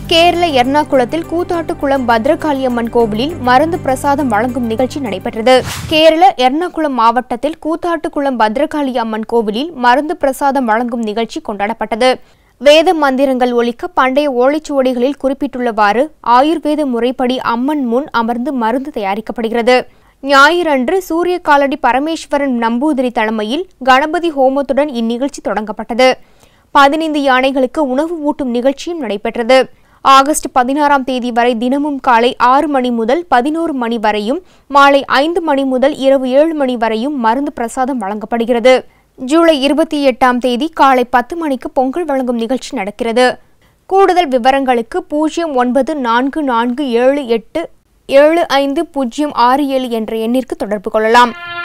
கேரள எர்ணாகுளத்தில் கூத்தாட்டுக்குளம் பத்ரகாளியம்மன் கோவிலில் மருந்து பிரசாதம் வழங்கும் நிகழ்ச்சி நடைபெற்றது கேரள எர்ணாகுளம் மாவட்டத்தில் கூத்தாட்டுக்குளம் பத்ரகாளி அம்மன் கோவிலில் மருந்து பிரசாதம் வழங்கும் நிகழ்ச்சி கொண்டாடப்பட்டது வேத மந்திரங்கள் ஒலிக்க பண்டைய ஓலைச்சுவடிகளில் குறிப்பிட்டுள்ளவாறு ஆயுர்வேத முறைப்படி அம்மன் முன் அமர்ந்து மருந்து தயாரிக்கப்படுகிறது ஞாயிறன்று சூரிய காலடி பரமேஸ்வரன் நம்பூதிரி தலைமையில் கணபதி ஹோமத்துடன் இந்நிகழ்ச்சி தொடங்கப்பட்டது பதினைந்து யானைகளுக்கு உணவு ஊட்டும் நிகழ்ச்சியும் நடைபெற்றது ஆகஸ்ட் பதினாறாம் தேதி வரை தினமும் காலை ஆறு மணி முதல் பதினோரு மணி வரையும் மாலை ஐந்து மணி முதல் இரவு ஏழு மணி வரையும் மருந்து பிரசாதம் வழங்கப்படுகிறது ஜூலை இருபத்தி எட்டாம் தேதி காலை பத்து மணிக்கு பொங்கல் வழங்கும் நிகழ்ச்சி நடக்கிறது கூடுதல் விவரங்களுக்கு பூஜ்ஜியம் ஒன்பது நான்கு நான்கு ஏழு எட்டு ஏழு ஐந்து பூஜ்ஜியம் ஆறு ஏழு என்ற எண்ணிற்கு தொடர்பு கொள்ளலாம்